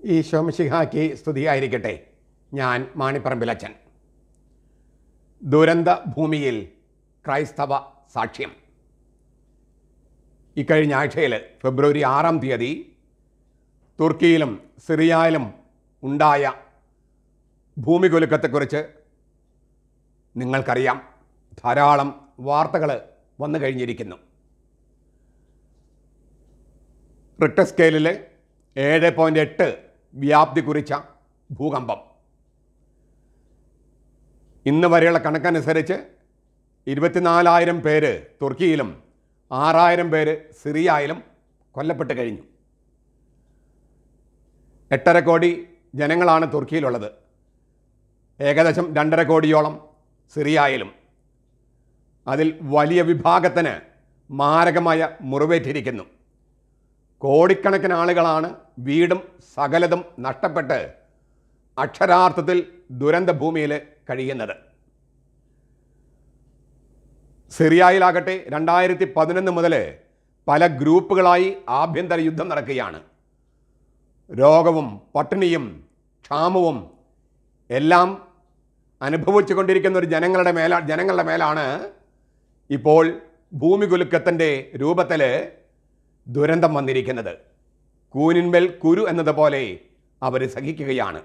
ഈ ശോമശിഹാക്കി സ്തുതിയായിരിക്കട്ടെ ഞാൻ മാണിപ്പറമ്പിലച്ചൻ ദുരന്ത ഭൂമിയിൽ ക്രൈസ്തവ സാക്ഷ്യം ഇക്കഴിഞ്ഞ ആഴ്ചയിൽ ഫെബ്രുവരി ആറാം തീയതി തുർക്കിയിലും സിറിയയിലും ഉണ്ടായ ഭൂമികുലുക്കത്തെക്കുറിച്ച് നിങ്ങൾക്കറിയാം ധാരാളം വാർത്തകൾ വന്നു കഴിഞ്ഞിരിക്കുന്നു റിക്ടർ സ്കെയിലിൽ ഏഴ് പോയിൻ്റ് എട്ട് വ്യാപ്തി കുറിച്ച ഭൂകമ്പം ഇന്ന് വരെയുള്ള കണക്കനുസരിച്ച് ഇരുപത്തിനാലായിരം പേര് തുർക്കിയിലും ആറായിരം പേര് സിറിയയിലും കൊല്ലപ്പെട്ട് കഴിഞ്ഞു എട്ടര കോടി ജനങ്ങളാണ് തുർക്കിയിലുള്ളത് ഏകദേശം രണ്ടര കോടിയോളം സിറിയയിലും അതിൽ വലിയ വിഭാഗത്തിന് മാരകമായ മുറിവേറ്റിരിക്കുന്നു കോടിക്കണക്കിന് ആളുകളാണ് വീടും സകലതും നഷ്ടപ്പെട്ട് അക്ഷരാർത്ഥത്തിൽ ദുരന്ത ഭൂമിയിൽ കഴിയുന്നത് സിറിയയിലാകട്ടെ രണ്ടായിരത്തി പതിനൊന്ന് മുതൽ പല ഗ്രൂപ്പുകളായി ആഭ്യന്തര യുദ്ധം നടക്കുകയാണ് രോഗവും പട്ടിണിയും ക്ഷാമവും എല്ലാം അനുഭവിച്ചു കൊണ്ടിരിക്കുന്ന ഒരു ജനങ്ങളുടെ മേല ജനങ്ങളുടെ മേലാണ് ഇപ്പോൾ ഭൂമികുലുക്കത്തിൻ്റെ രൂപത്തിൽ ദുരന്തം വന്നിരിക്കുന്നത് കൂനിന്മേൽ കുരു എന്നതുപോലെ അവർ സഹിക്കുകയാണ്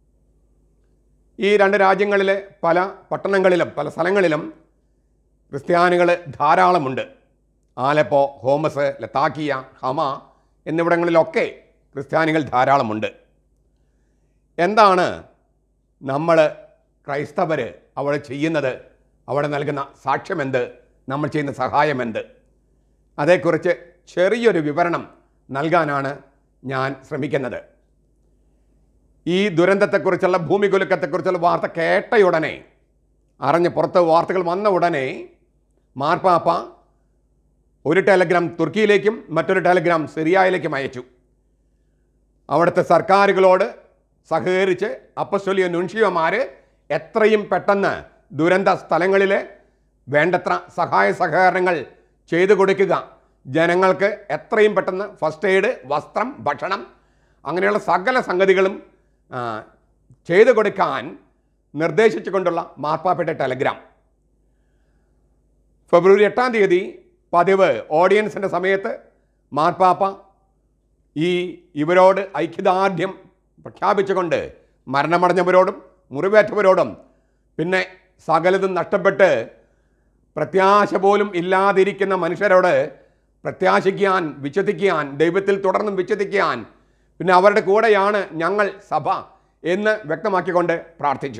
ഈ രണ്ട് രാജ്യങ്ങളിലെ പല പട്ടണങ്ങളിലും പല സ്ഥലങ്ങളിലും ക്രിസ്ത്യാനികൾ ധാരാളമുണ്ട് ആലപ്പോ ഹോമസ് ലത്താക്കിയ ഹമ എന്നിവിടങ്ങളിലൊക്കെ ക്രിസ്ത്യാനികൾ ധാരാളമുണ്ട് എന്താണ് നമ്മൾ ക്രൈസ്തവർ അവിടെ ചെയ്യുന്നത് അവിടെ നൽകുന്ന സാക്ഷ്യമെന്ത് നമ്മൾ ചെയ്യുന്ന സഹായമെന്ത് അതേക്കുറിച്ച് ചെറിയൊരു വിവരണം നൽകാനാണ് ഞാൻ ശ്രമിക്കുന്നത് ഈ ദുരന്തത്തെക്കുറിച്ചുള്ള ഭൂമികുലുക്കത്തെക്കുറിച്ചുള്ള വാർത്ത കേട്ടയുടനെ അറിഞ്ഞ് പുറത്ത് വാർത്തകൾ വന്ന ഉടനെ മാർപ്പാപ്പ ഒരു ടെലഗ്രാം തുർക്കിയിലേക്കും മറ്റൊരു ടെലഗ്രാം സിറിയയിലേക്കും അയച്ചു അവിടുത്തെ സർക്കാരുകളോട് സഹകരിച്ച് അപ്പസ്വലിയ നുൻഷിയോമാർ എത്രയും പെട്ടെന്ന് ദുരന്ത സ്ഥലങ്ങളിൽ വേണ്ടത്ര സഹായ സഹകരണങ്ങൾ ചെയ്തു കൊടുക്കുക ജനങ്ങൾക്ക് എത്രയും പെട്ടെന്ന് ഫസ്റ്റ് എയ്ഡ് വസ്ത്രം ഭക്ഷണം അങ്ങനെയുള്ള സകല സംഗതികളും ആ, ചെയ്തു കൊടുക്കാൻ നിർദ്ദേശിച്ചുകൊണ്ടുള്ള മാർപ്പാപ്പയുടെ ടെലഗ്രാം ഫെബ്രുവരി എട്ടാം തീയതി പതിവ് ഓഡിയൻസിൻ്റെ സമയത്ത് മാർപ്പാപ്പ ഈ ഇവരോട് ഐക്യദാർഢ്യം പ്രഖ്യാപിച്ചുകൊണ്ട് മരണമടഞ്ഞവരോടും മുറിവേറ്റവരോടും പിന്നെ സകലതും നഷ്ടപ്പെട്ട് പ്രത്യാശ പോലും ഇല്ലാതിരിക്കുന്ന മനുഷ്യരോട് പ്രത്യാശിക്കാൻ വിശ്വസിക്കാൻ ദൈവത്തിൽ തുടർന്നും വിശ്വസിക്കാൻ പിന്നെ അവരുടെ കൂടെയാണ് ഞങ്ങൾ സഭ എന്ന് വ്യക്തമാക്കിക്കൊണ്ട് പ്രാർത്ഥിച്ചു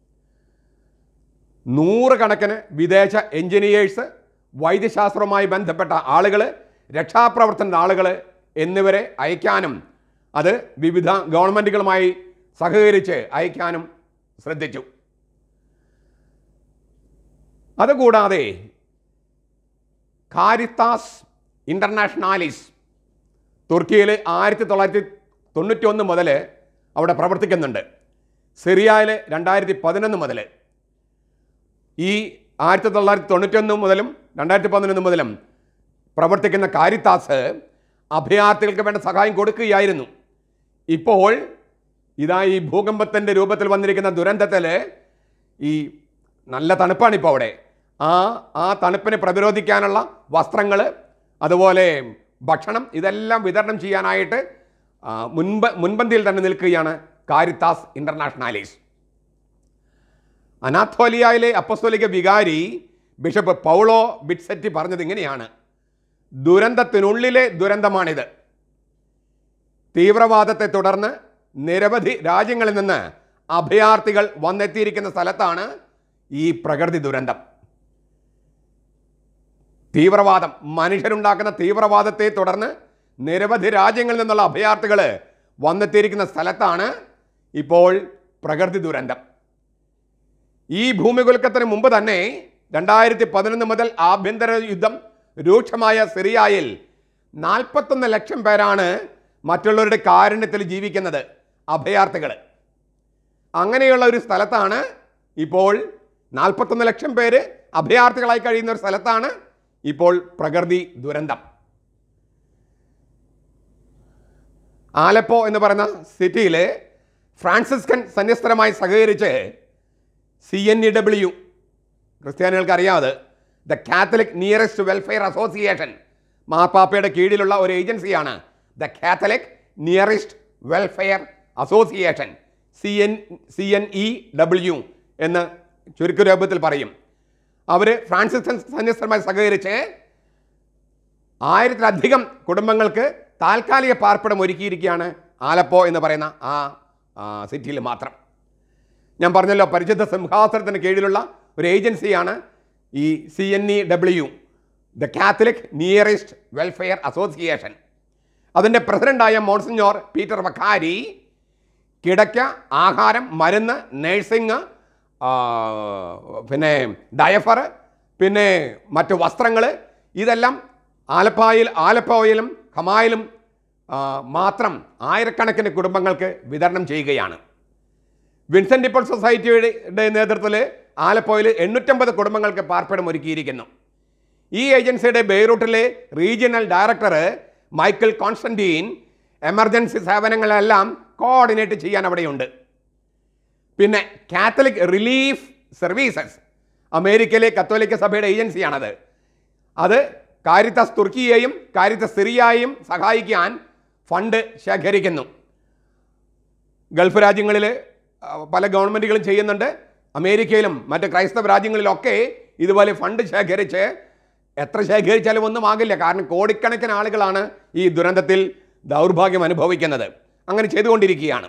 നൂറുകണക്കിന് വിദേശ എഞ്ചിനീയേഴ്സ് വൈദ്യശാസ്ത്രവുമായി ബന്ധപ്പെട്ട ആളുകൾ രക്ഷാപ്രവർത്തന ആളുകൾ എന്നിവരെ അയക്കാനും അത് വിവിധ ഗവൺമെൻറ്റുകളുമായി സഹകരിച്ച് അയക്കാനും ശ്രദ്ധിച്ചു അതുകൂടാതെ കാരിത്താസ് ഇൻ്റർനാഷണാലിസ് തുർക്കിയിൽ ആയിരത്തി തൊള്ളായിരത്തി തൊണ്ണൂറ്റി ഒന്ന് മുതൽ അവിടെ പ്രവർത്തിക്കുന്നുണ്ട് സിറിയയിൽ രണ്ടായിരത്തി പതിനൊന്ന് മുതൽ ഈ ആയിരത്തി തൊള്ളായിരത്തി തൊണ്ണൂറ്റൊന്ന് മുതലും രണ്ടായിരത്തി പതിനൊന്ന് മുതലും പ്രവർത്തിക്കുന്ന കാരിത്താസ് അഭയാർത്ഥികൾക്ക് വേണ്ട സഹായം കൊടുക്കുകയായിരുന്നു ഇപ്പോൾ ഇതാ ഈ ഭൂകമ്പത്തിൻ്റെ രൂപത്തിൽ വന്നിരിക്കുന്ന ദുരന്തത്തിൽ ഈ നല്ല തണുപ്പാണ് ഇപ്പോൾ അവിടെ ആ ആ തണുപ്പിനെ പ്രതിരോധിക്കാനുള്ള വസ്ത്രങ്ങൾ അതുപോലെ ഭക്ഷണം ഇതെല്ലാം വിതരണം ചെയ്യാനായിട്ട് ആ, മുൻപ് മുൻപന്തിയിൽ തന്നെ നിൽക്കുകയാണ് കാരിത്താസ് ഇൻ്റർനാഷണാലിസ് അനാത്തോലിയയിലെ അപ്പസ്തോലിക വികാരി ബിഷപ്പ് പൗളോ ബിറ്റ്സെറ്റി പറഞ്ഞത് ഇങ്ങനെയാണ് ദുരന്തത്തിനുള്ളിലെ ദുരന്തമാണിത് തീവ്രവാദത്തെ തുടർന്ന് നിരവധി രാജ്യങ്ങളിൽ നിന്ന് അഭയാർത്ഥികൾ വന്നെത്തിയിരിക്കുന്ന സ്ഥലത്താണ് ഈ പ്രകൃതി ദുരന്തം തീവ്രവാദം മനുഷ്യരുണ്ടാക്കുന്ന തീവ്രവാദത്തെ തുടർന്ന് നിരവധി രാജ്യങ്ങളിൽ നിന്നുള്ള അഭയാർത്ഥികൾ വന്നെത്തിയിരിക്കുന്ന സ്ഥലത്താണ് ഇപ്പോൾ പ്രകൃതി ദുരന്തം ഈ ഭൂമികുലുക്കത്തിന് മുമ്പ് തന്നെ രണ്ടായിരത്തി പതിനൊന്ന് മുതൽ ആഭ്യന്തര യുദ്ധം രൂക്ഷമായ സിറിയയിൽ നാൽപ്പത്തൊന്ന് ലക്ഷം പേരാണ് മറ്റുള്ളവരുടെ കാരുണ്യത്തിൽ ജീവിക്കുന്നത് അഭയാർത്ഥികൾ അങ്ങനെയുള്ള ഒരു സ്ഥലത്താണ് ഇപ്പോൾ നാൽപ്പത്തൊന്ന് ലക്ഷം പേര് അഭയാർത്ഥികളായി കഴിയുന്ന ഒരു സ്ഥലത്താണ് ഇപ്പോൾ പ്രകൃതി ദുരന്തം ആലപ്പോ എന്ന് പറയുന്ന സിറ്റിയിൽ ഫ്രാൻസിസ്കൻ സന്യസ്തരമായി സഹകരിച്ച് സി എൻ ഇ ഡബ്ല്യു ക്രിസ്ത്യാനികൾക്ക് അറിയാതെ the Catholic near east welfare association മാർപ്പാപ്പയുടെ കീഴിലുള്ള ഒരു ഏജൻസിയാണ് the Catholic near east welfare association C N C N E W എന്ന് ചുരുക്കരൂപത്തിൽ പറയും അവർ ഫ്രാൻസിസ് സന്യസ്തരമായി സഹകരിച്ച് ആയിരത്തിലധികം കുടുംബങ്ങൾക്ക് താൽക്കാലിക പാർപ്പിടം ഒരുക്കിയിരിക്കുകയാണ് ആലപ്പോ എന്ന് പറയുന്ന ആ ആ, സിറ്റിയിൽ മാത്രം ഞാൻ പറഞ്ഞല്ലോ പരിശുദ്ധ സിംഹാസനത്തിന് കീഴിലുള്ള ഒരു ഏജൻസിയാണ് ഈ C N E W the Catholic near east welfare association അതിൻ്റെ പ്രസിഡൻ്റായ മോൺസിഞ്ഞോർ പീറ്റർ വക്കാരി കിടക്ക ആഹാരം മരുന്ന് നേഴ്സിംഗ് പിന്നെ ഡയഫർ പിന്നെ മറ്റ് വസ്ത്രങ്ങൾ ഇതെല്ലാം ആലപ്പായിൽ ആലപ്പോയിലും ഹമായിലും ആ, മാത്രം ആയിരക്കണക്കിന് കുടുംബങ്ങൾക്ക് വിതരണം ചെയ്യുകയാണ് വിൻസെൻ്റ് ഇപ്പോൾ സൊസൈറ്റിയുടെ നേതൃത്വത്തിൽ ആലപ്പോയിൽ എണ്ണൂറ്റമ്പത് കുടുംബങ്ങൾക്ക് പാർപ്പിടം ഒരുക്കിയിരിക്കുന്നു ഈ ഏജൻസിയുടെ ബെയ്റൂട്ടിലെ regional director Michael Constantine emergency സേവനങ്ങളെല്ലാം കോർഡിനേറ്റ് ചെയ്യാൻ അവിടെയുണ്ട് പിന്നെ കാത്തലിക് റിലീഫ് സർവീസസ് അമേരിക്കയിലെ കത്തോലിക്ക സഭയുടെ ഏജൻസിയാണത് അത് കാരിത്തസ് തുർക്കിയെയും കാരിത്തസ് സിറിയയെയും സഹായിക്കാൻ ഫണ്ട് ശേഖരിക്കുന്നു ഗൾഫ് രാജ്യങ്ങളിൽ പല ഗവൺമെൻറ്റുകളും ചെയ്യുന്നുണ്ട് അമേരിക്കയിലും മറ്റ് ക്രൈസ്തവ രാജ്യങ്ങളിലൊക്കെ ഇതുപോലെ ഫണ്ട് ശേഖരിച്ച് എത്ര ശേഖരിച്ചാലും ഒന്നും ആകില്ല കാരണം കോടിക്കണക്കിന് ആളുകളാണ് ഈ ദുരന്തത്തിൽ ദൗർഭാഗ്യം അനുഭവിക്കുന്നത് അങ്ങനെ ചെയ്തുകൊണ്ടിരിക്കുകയാണ്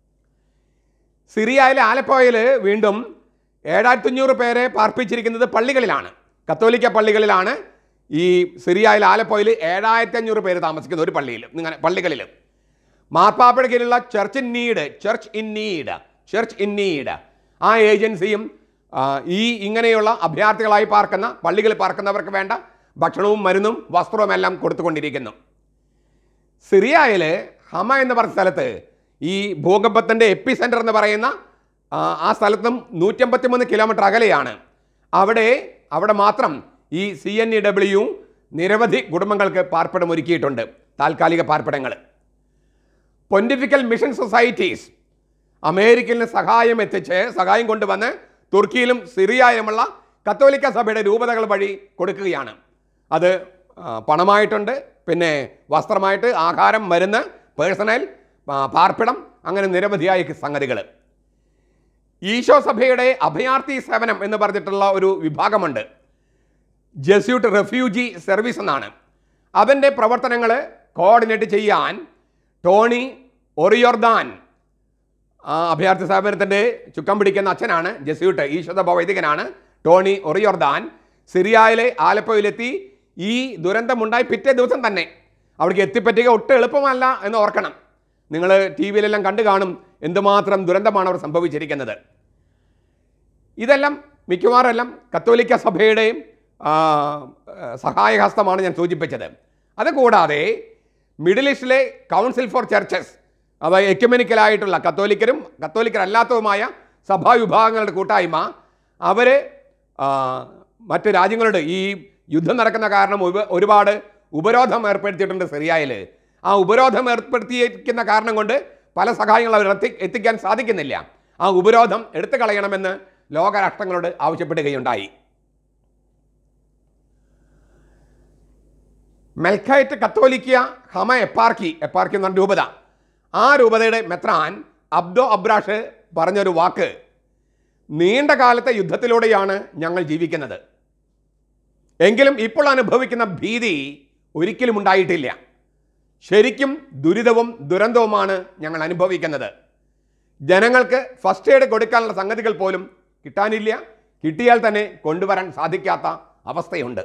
സിറിയയിലെ ആലപ്പോയിൽ വീണ്ടും ഏഴായിരത്തി അഞ്ഞൂറ് പേരെ പാർപ്പിച്ചിരിക്കുന്നത് പള്ളികളിലാണ് കത്തോലിക്ക പള്ളികളിലാണ് ഈ സിറിയയിൽ ആലപ്പോയിൽ ഏഴായിരത്തി അഞ്ഞൂറ് പേര് താമസിക്കുന്ന ഒരു പള്ളിയിൽ ഇങ്ങനെ പള്ളികളിൽ മാർപ്പാപ്പയുടെ കീഴിലുള്ള church in need church in need church in need ആ ഏജൻസിയും ആ, ഈ ഇങ്ങനെയുള്ള അഭയാർത്ഥികളായി പാർക്കുന്ന പള്ളികളിൽ പാർക്കുന്നവർക്ക് വേണ്ട ഭക്ഷണവും മരുന്നും വസ്ത്രവും എല്ലാം കൊടുത്തുകൊണ്ടിരിക്കുന്നു സിറിയയിൽ ഹമ എന്ന് പറഞ്ഞ സ്ഥലത്ത് ഈ ഭൂകമ്പത്തിൻ്റെ എപ്പി സെൻറ്റർ എന്ന് പറയുന്ന ആ, ആ സ്ഥലത്തും നൂറ്റമ്പത്തി മൂന്ന് കിലോമീറ്റർ അകലെയാണ് അവിടെ അവിടെ മാത്രം ഈ സി എൻ ഇ ഡബ്ല്യു നിരവധി കുടുംബങ്ങൾക്ക് പാർപ്പിടം ഒരുക്കിയിട്ടുണ്ട് താൽക്കാലിക പാർപ്പിടങ്ങൾ പൊന്റിഫിക്കൽ മിഷൻ സൊസൈറ്റീസ് അമേരിക്കയിൽ നിന്ന് സഹായം എത്തിച്ച് സഹായം കൊണ്ടുവന്ന് തുർക്കിയിലും സിറിയയിലുമുള്ള കത്തോലിക്ക സഭയുടെ രൂപതകൾ വഴി കൊടുക്കുകയാണ് അത് ആ, പണമായിട്ടുണ്ട് പിന്നെ വസ്ത്രമായിട്ട് ആഹാരം മരുന്ന് പേഴ്സണൽ ആ, പാർപ്പിടം അങ്ങനെ നിരവധിയായ സംഗതികൾ ഈശോ സഭയുടെ അഭയാർത്ഥി സേവനം എന്ന് പറഞ്ഞിട്ടുള്ള ഒരു വിഭാഗമുണ്ട് ജസ്യൂട്ട് റെഫ്യൂജി സർവീസ് എന്നാണ് അതിൻ്റെ പ്രവർത്തനങ്ങൾ കോർഡിനേറ്റ് ചെയ്യാൻ ടോണി ഒറിയോർദാൻ ആ അഭയാർത്ഥി സ്ഥാപനത്തിൻ്റെ ചുക്കം പിടിക്കുന്ന അച്ഛനാണ് ജസ്യൂട്ട് ഈശ്വത വൈദികനാണ് ടോണി ഒറിയോർദാൻ സിറിയയിലെ ആലപ്പയിലെത്തി ഈ ദുരന്തമുണ്ടായി പിറ്റേ ദിവസം തന്നെ അവിടേക്ക് എത്തിപ്പറ്റുക ഒട്ടും എളുപ്പമല്ല എന്ന് ഓർക്കണം നിങ്ങൾ ടി വിയിലെല്ലാം കണ്ടു കാണും എന്തുമാത്രം ദുരന്തമാണ് അവർ സംഭവിച്ചിരിക്കുന്നത് ഇതെല്ലാം മിക്കവാറും എല്ലാം കത്തോലിക്ക സഭയുടെയും ആ, സഹായഹസ്തമാണ് ഞാൻ സൂചിപ്പിച്ചത് അതുകൂടാതെ മിഡിൽ ഈസ്റ്റിലെ കൗൺസിൽ ഫോർ ചർച്ചസ് അതായത് എക്യുമെനിക്കലായിട്ടുള്ള കത്തോലിക്കരും കത്തോലിക്കരല്ലാത്തതുമായ സഭാവിഭാഗങ്ങളുടെ കൂട്ടായ്മ അവർ മറ്റ് രാജ്യങ്ങളുടെ ഈ യുദ്ധം നടക്കുന്ന കാരണം ഉപ- ഒരുപാട് ഉപരോധം ഏർപ്പെടുത്തിയിട്ടുണ്ട് സിറിയയിൽ ആ ഉപരോധം ഏർപ്പെടുത്തിയിരിക്കുന്ന കാരണം കൊണ്ട് പല സഹായങ്ങളും അവർ എത്തി എത്തിക്കാൻ സാധിക്കുന്നില്ല ആ ഉപരോധം എടുത്തു കളയണമെന്ന് ലോകരാഷ്ട്രങ്ങളോട് ആവശ്യപ്പെടുകയുണ്ടായി മെൽഖൈറ്റ് കത്തോലിക്ക ഹമ എപ്പാർക്കി എപ്പാർക്കി എന്ന രൂപത ആ രൂപതയുടെ മെത്രാൻ അബ്ദോ അബ്രാഷ് പറഞ്ഞൊരു വാക്ക് നീണ്ട കാലത്തെ യുദ്ധത്തിലൂടെയാണ് ഞങ്ങൾ ജീവിക്കുന്നത് എങ്കിലും ഇപ്പോൾ അനുഭവിക്കുന്ന ഭീതി ഒരിക്കലും ഉണ്ടായിട്ടില്ല ശരിക്കും ദുരിതവും ദുരന്തവുമാണ് ഞങ്ങൾ അനുഭവിക്കുന്നത് ജനങ്ങൾക്ക് ഫസ്റ്റ് എയ്ഡ് കൊടുക്കാനുള്ള സംഗതികൾ പോലും കിട്ടാനില്ല കിട്ടിയാൽ തന്നെ കൊണ്ടുവരാൻ സാധിക്കാത്ത അവസ്ഥയുണ്ട്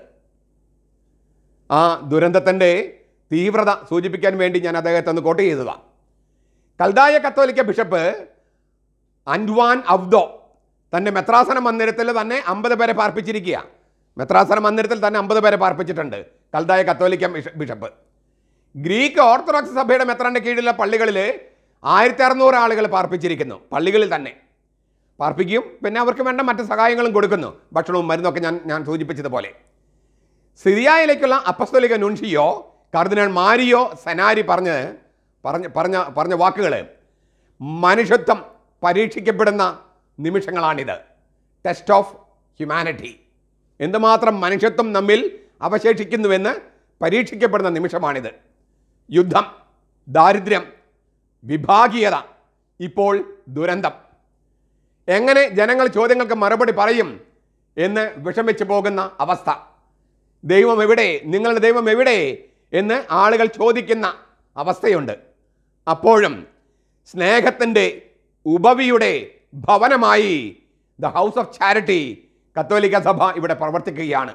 ആ ദുരന്തത്തിൻ്റെ തീവ്രത സൂചിപ്പിക്കാൻ വേണ്ടി ഞാൻ അദ്ദേഹത്തെ ഒന്ന് കോട്ട് ചെയ്തതാണ് കൽദായ കത്തോലിക്ക ബിഷപ്പ് അൻവാൻ അവ്ദോ തൻ്റെ മെത്രാസന മന്ദിരത്തിൽ തന്നെ അമ്പത് പേരെ പാർപ്പിച്ചിരിക്കുക മെത്രാസന മന്ദിരത്തിൽ തന്നെ അമ്പത് പേരെ പാർപ്പിച്ചിട്ടുണ്ട് കൽദായ കത്തോലിക്ക ബിഷ- ബിഷപ്പ് ഗ്രീക്ക് ഓർത്തഡോക്സ് സഭയുടെ മെത്രാൻ്റെ കീഴിലുള്ള പള്ളികളിൽ ആയിരത്തി അറുന്നൂറ് ആളുകൾ പാർപ്പിച്ചിരിക്കുന്നു പള്ളികളിൽ തന്നെ പാർപ്പിക്കും പിന്നെ അവർക്ക് വേണ്ട മറ്റ് സഹായങ്ങളും കൊടുക്കുന്നു ഭക്ഷണവും മരുന്നൊക്കെ ഞാൻ ഞാൻ സൂചിപ്പിച്ചതുപോലെ സിറിയയിലേക്കുള്ള അപ്പസ്തോലിക നുൻഷിയോ കർദിനാൾ മാരിയോ സെനാരി പറഞ്ഞ് പറഞ്ഞ പറഞ്ഞ പറഞ്ഞ വാക്കുകൾ മനുഷ്യത്വം പരീക്ഷിക്കപ്പെടുന്ന നിമിഷങ്ങളാണിത് ടെസ്റ്റ് ഓഫ് ഹ്യൂമാനിറ്റി എന്തുമാത്രം മനുഷ്യത്വം നമ്മിൽ അവശേഷിക്കുന്നുവെന്ന് പരീക്ഷിക്കപ്പെടുന്ന നിമിഷമാണിത് യുദ്ധം ദാരിദ്ര്യം വിഭാഗീയത ഇപ്പോൾ ദുരന്തം എങ്ങനെ ജനങ്ങൾ ചോദ്യങ്ങൾക്ക് മറുപടി പറയും എന്ന് വിഷമിച്ചു പോകുന്ന അവസ്ഥ ദൈവം എവിടെ നിങ്ങളുടെ ദൈവം എവിടെ എന്ന് ആളുകൾ ചോദിക്കുന്ന അവസ്ഥയുണ്ട് അപ്പോഴും സ്നേഹത്തിൻ്റെ ഉപവിയുടെ ഭവനമായി ദ ഹൗസ് ഓഫ് ചാരിറ്റി കത്തോലിക്ക സഭ ഇവിടെ പ്രവർത്തിക്കുകയാണ്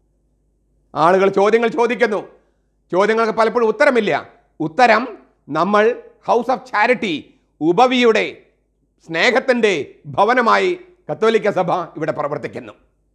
ആളുകൾ ചോദ്യങ്ങൾ ചോദിക്കുന്നു ചോദ്യങ്ങൾക്ക് പലപ്പോഴും ഉത്തരമില്ല ഉത്തരം നമ്മൾ ഹൗസ് ഓഫ് ചാരിറ്റി ഉപവിയുടെ സ്നേഹത്തിൻ്റെ ഭവനമായി കത്തോലിക്ക സഭ ഇവിടെ പ്രവർത്തിക്കുന്നു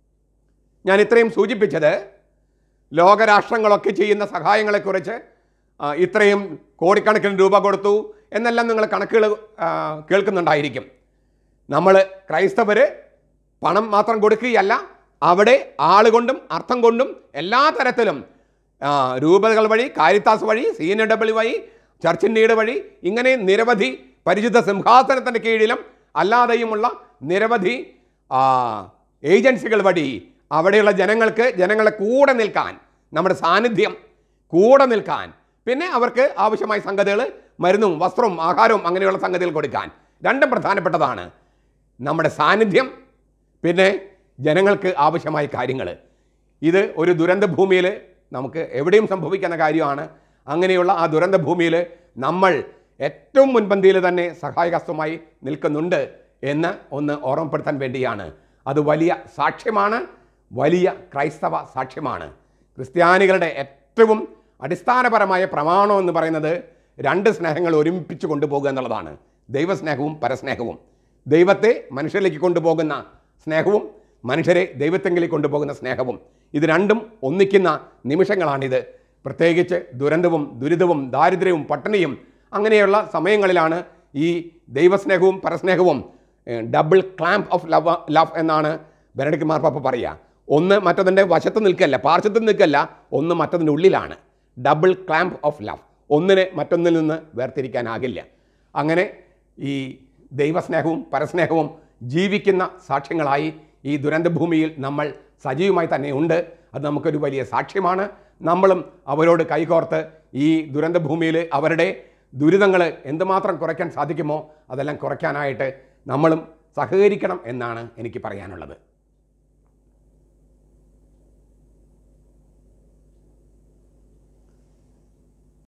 ഞാൻ ഇത്രയും സൂചിപ്പിച്ചത് ലോകരാഷ്ട്രങ്ങളൊക്കെ ചെയ്യുന്ന സഹായങ്ങളെക്കുറിച്ച് ആ, ഇത്രയും കോടിക്കണക്കിന് രൂപ കൊടുത്തു എന്നെല്ലാം നിങ്ങൾ കണക്കുകൾ ആ, കേൾക്കുന്നുണ്ടായിരിക്കും നമ്മൾ ക്രൈസ്തവർ പണം മാത്രം കൊടുക്കുകയല്ല അവിടെ ആളുകൊണ്ടും അർത്ഥം കൊണ്ടും എല്ലാ തരത്തിലും ആ, രൂപതകൾ വഴി കാരിത്താസ് വഴി സീനിയർ ഡബിൾ വഴി ചർച്ചിൻ നീഡ് വഴി ഇങ്ങനെ നിരവധി പരിശുദ്ധ സിംഹാസനത്തിൻ്റെ കീഴിലും അല്ലാതെയുമുള്ള നിരവധി ആ, ഏജൻസികൾ വഴി അവിടെയുള്ള ജനങ്ങൾക്ക് ജനങ്ങളെ കൂടെ നിൽക്കാൻ നമ്മുടെ സാന്നിധ്യം കൂടെ നിൽക്കാൻ പിന്നെ അവർക്ക് ആവശ്യമായ സംഗതികൾ മരുന്നും വസ്ത്രവും ആഹാരവും അങ്ങനെയുള്ള സംഗതികൾ കൊടുക്കാൻ രണ്ടും പ്രധാനപ്പെട്ടതാണ് നമ്മുടെ സാന്നിധ്യം പിന്നെ ജനങ്ങൾക്ക് ആവശ്യമായ കാര്യങ്ങൾ ഇത് ഒരു ദുരന്ത ഭൂമിയിൽ നമുക്ക് എവിടെയും സംഭവിക്കുന്ന കാര്യമാണ് അങ്ങനെയുള്ള ആ ദുരന്ത ഭൂമിയിൽ നമ്മൾ ഏറ്റവും മുൻപന്തിയിൽ തന്നെ സഹായഹസ്തമായി നിൽക്കുന്നുണ്ട് എന്ന് ഒന്ന് ഓർമ്മപ്പെടുത്താൻ വേണ്ടിയാണ് അത് വലിയ സാക്ഷ്യമാണ് വലിയ ക്രൈസ്തവ സാക്ഷ്യമാണ് ക്രിസ്ത്യാനികളുടെ ഏറ്റവും അടിസ്ഥാനപരമായ പ്രമാണം എന്ന് പറയുന്നത് രണ്ട് സ്നേഹങ്ങൾ ഒരുമിപ്പിച്ച് കൊണ്ടുപോകുക എന്നുള്ളതാണ് ദൈവസ്നേഹവും പരസ്നേഹവും ദൈവത്തെ മനുഷ്യരിലേക്ക് കൊണ്ടുപോകുന്ന സ്നേഹവും മനുഷ്യരെ ദൈവത്തെങ്കിലേക്ക് കൊണ്ടുപോകുന്ന സ്നേഹവും ഇത് രണ്ടും ഒന്നിക്കുന്ന നിമിഷങ്ങളാണിത് പ്രത്യേകിച്ച് ദുരന്തവും ദുരിതവും ദാരിദ്ര്യവും പട്ടിണിയും അങ്ങനെയുള്ള സമയങ്ങളിലാണ് ഈ ദൈവസ്നേഹവും പരസ്നേഹവും double clamp of love love എന്നാണ് ബെനഡിക് മാർപ്പാപ്പ പറയുക ഒന്ന് മറ്റതിൻ്റെ വശത്ത് നിൽക്കല്ല പാർശ്വത്തിൽ നിൽക്കല്ല ഒന്ന് മറ്റതിൻ്റെ ഉള്ളിലാണ് ഡബിൾ ക്ലാമ്പ് ഓഫ് ലവ് ഒന്നിനെ മറ്റൊന്നിൽ നിന്ന് വേർതിരിക്കാനാകില്ല അങ്ങനെ ഈ ദൈവസ്നേഹവും പരസ്നേഹവും ജീവിക്കുന്ന സാക്ഷ്യങ്ങളായി ഈ ദുരന്തഭൂമിയിൽ നമ്മൾ സജീവമായി തന്നെ ഉണ്ട് അത് നമുക്കൊരു വലിയ സാക്ഷ്യമാണ് നമ്മളും അവരോട് കൈകോർത്ത് ഈ ദുരന്തഭൂമിയിൽ അവരുടെ ദുരിതങ്ങൾ എന്തുമാത്രം കുറയ്ക്കാൻ സാധിക്കുമോ അതെല്ലാം കുറയ്ക്കാനായിട്ട് നമ്മളും സഹകരിക്കണം എന്നാണ് എനിക്ക് പറയാനുള്ളത്